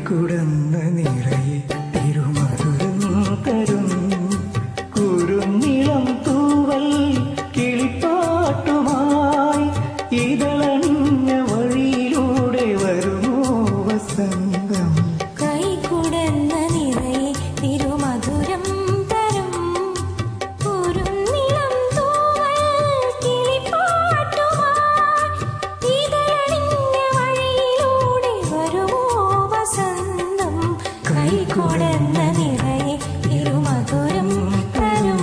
കൈക്കുടന്ന നിറയെ തിരുമധുരം തരും കുരുന്നിളം തൂവൽ കിളിപ്പാട്ടുമായി ഇതളണിഞ്ഞ വഴിയിലൂടെ വരുമോ വസന്തം കൈകുടന്ന നിറയെ തിരുമധുരം തരും കുറുനിളം തൂവൽ കിളിപ്പാട്ടുമായി ഇതളണിഞ്ഞ വഴിയിലൂടെ വരുമോ വസന്തം കൈകുടന്ന നിറയെ തിരുമധുരം തരും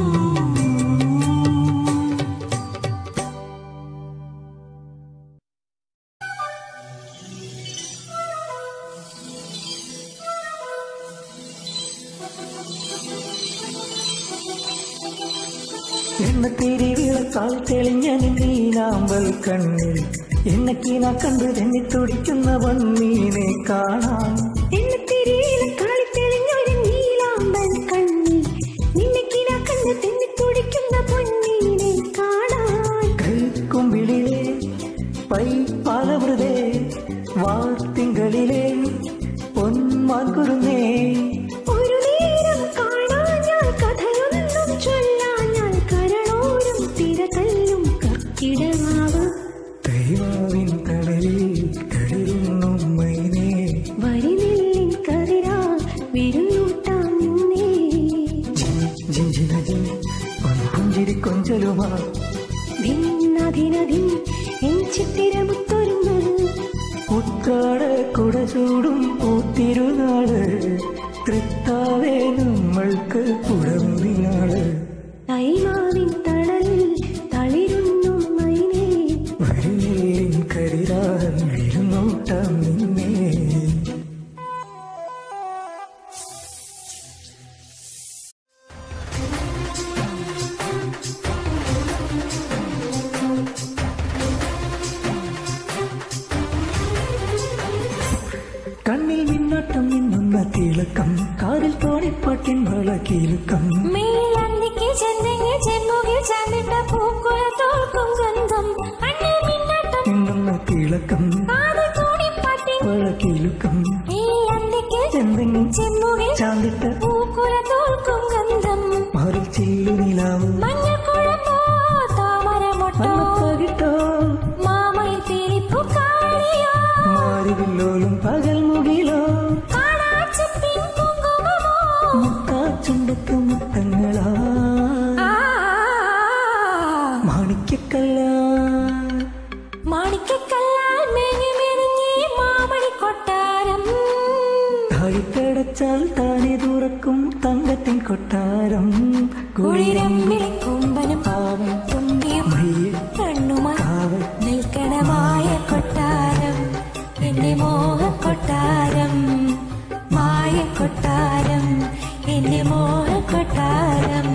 എണ്ണത്തിരി വിളക്കാൽ തെളിഞ്ഞ നീനാമ്പൽ കണ്ണിൽ എണ്ണക്കീന കണ്ട് തെന്നി തുടിക്കുന്ന വന്നീനെ കാണാൻ എണ്ണത്തിരിയിലെ കാളിത്തെളിഞ്ഞൊരു നീലാമ്പൽ കണ്ണിൽ നിന്നെ കിന കണ്ട് തെന്നി തുടിക്കുന്ന പൊന്നീനെ കാണാൻ കൈക്കുമ്പിളിലെ പൈപ്പാലവൃതേ വാർത്തിങ്കളിലെ പൊന്മാൻ കുരുന്നേ ഒരു നേരം കാണാൻ ഞാൻ കഥയൊന്നും ചൊല്ലാൻ ഞാൻ കരളോരും തിരതല്ലും കർക്കിടമാവ് ദൈവാവിൻ തടലിൽ തളിരുന്നു മൈനേ വരിനെല്ലിൻ കതിരാ വിരുന്നൂട്ടാം നിന്നേ ജിഞ്ചിന ജിൻ പൊൻപുഞ്ചിരി കൊഞ്ചലുമാ ഭിന്നധിനധിൻ എൻ ചിത്തിരമുത്തൊരുങ്ങൽ ഉത്രാട കുടചൂടും പൂത്തിരുനാള് തൃത്താവേ നമ്മൾക്ക് കുടമ്പിനാള് തൈമാവിൻ തണലിൽ തളിരുന്നു മൈനേ വരിനെല്ലിൻ കരിതാൻ വിരുന്നോട്ടം നിന്നേ കണ്ണിൽ മിന്നോട്ടം നിന്നുന്ന തിളക്കം കാതിൽ തോണിപ്പാട്ടിൻ വളക്കിലുക്കം മേലന്തിക്ക് ചെന്തെങ്ങി ചെമ്പുകിൽ ചാന്നിട്ട പൂക്കുല തോൽക്കും ഗന്ധം അണ്ണേ മിന്നട്ടം നിന്നുന്ന തിളക്കം കാതിൽ തോണിപ്പാട്ടി വളക്കിലുക്കം മേലന്തിക്ക് ചെന്തെങ്ങും ചെമ്പുകിൽ ചാന്തിട്ട പൂക്കുല തോൽക്കും ഗന്ധം മാറിൽ ചില്ലു നിലാവും മഞ്ഞക്കുഴമ്പോ താമരമൊട്ടോ മണ്ണത്തകിട്ടോ മാമയിൽ തിരിപ്പു കാളിയോ മാറിവില്ലോലും പകൽ മുകിലോ കാണാച്ചപ്പിൻ കുങ്കുമമോ മുത്താച്ചുണ്ടത്ത് മുത്തങ്ങളാ ആ മാണിക്കക്കല്ല മാണിക്കല്ലാൽ മേഞ്ഞു മെരിഞ്ഞി മാമണി കൊട്ടാരം താഴിട്ടടച്ചാൽ താനെ തുറക്കും തങ്കത്തിൻ കൊട്ടാരം കുളിരം വിളിക്കുമ്പനും പാവം തുമ്പിയും മയ്യ കണ്ണുമായി കാവൽ നിൽക്കണമായ കൊട്ടാരം എന്റെ മോഹ കൊട്ടാരം മായ കൊട്ടാരം എന്റെ മോഹ കൊട്ടാരം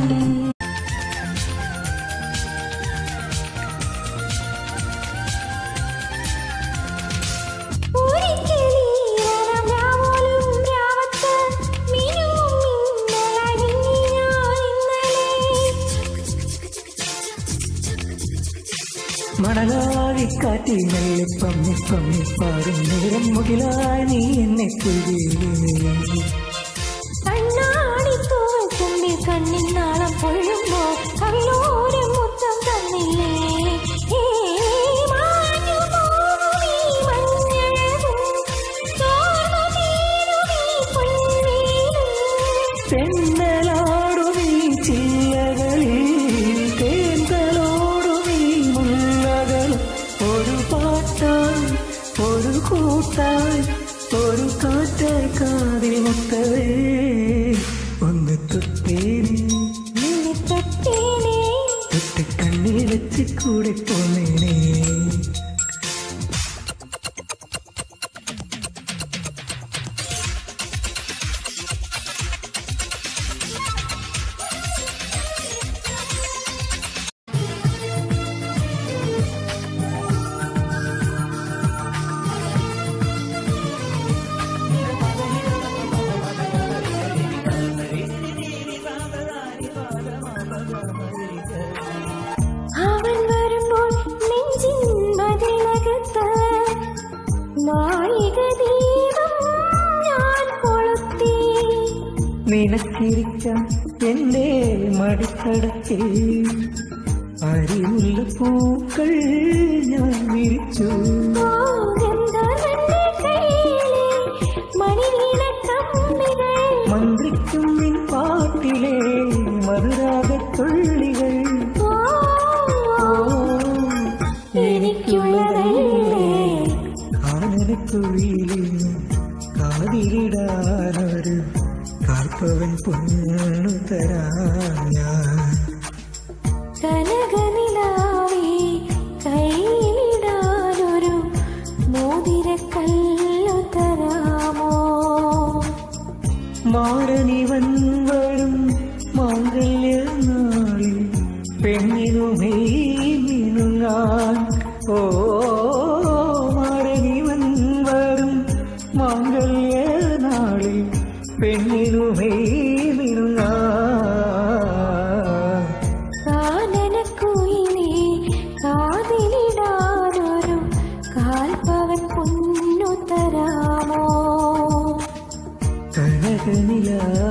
ഒരിക്കലീരണം രാവോലും രാവത്ത് മിനുവും മിന്നലണിഞ്ഞു ഞാൻ ഇന്നലെ മണലാഴിക്കാറ്റി മെല്ലെ പമ്മി പമ്മി പാടും നേരം മുകിലായി നീ എന്നെ പുതിയേ കണ്ണാടി തൂവൽ തുമ്പിൽ കണ്ണിൻ നാളം പൊഴുമ്പോ കവിളോരം മുത്തം തന്നില്ലേ ഏ, മാഞ്ഞു പോകും ഈ മഞ്ഞഴകും, തോർന്നു തീരും ഈ പൊൻവീലും. തെന്നലാടും ഈ ചില്ലകളിൽ തേന്തലോടും ഈ മുല്ലകളും ഒരു പാട്ടായി ഒരു കൂട്ടായി ഒരു കാറ്റായി കാതിൽ മുത്തവേ ഒന്ന് തൊട്ടേനെ നിന്നെ തൊട്ടേനേ, തൊട്ട് കണ്ണിൽ വെച്ച് കൂടെ പോന്നേനെ അവൻ വരുമ്പോൾ നെഞ്ച നിനക്കിരിക്കാം എന്റെ മടിത്തടത്തിൽ അരിമുള്ള പൂക്കൾ ഞാൻ വിരിച്ചു ഓ ഗന്ധർവന്റെ കയ്യിലെ മണിവീണക്കമ്പികൾ മന്ത്രിക്കും നിൻ പാട്ടിലെ മധുരാഗത്തുള്ളികൾ ഓ എനിക്കുള്ളതല്ലേ ആനനക്കുഴിയിലും കാതിരിടാനൊരു കാൽപ്പവൻ പൊന്നു തരാം ഞാൻ കനകനിലാവേ കയ്യിലിടാനൊരു മോതിരക്കല്ലു തരാമോ മാരനിവൻ വരും മാംഗല്യ നാളിൽ പെണ്ണിനുമേ മിനുങ്ങാൻ ഓ മാരനിവൻ വരും മാംഗല്യ നാളിൽ പെണ്ണിനുമേ മിനുങ്ങാൻ കാനനക്കുയിലേ കാതിലിടാനൊരു കാൽപ്പവൻ പൊന്നു തരാമോ കനകനില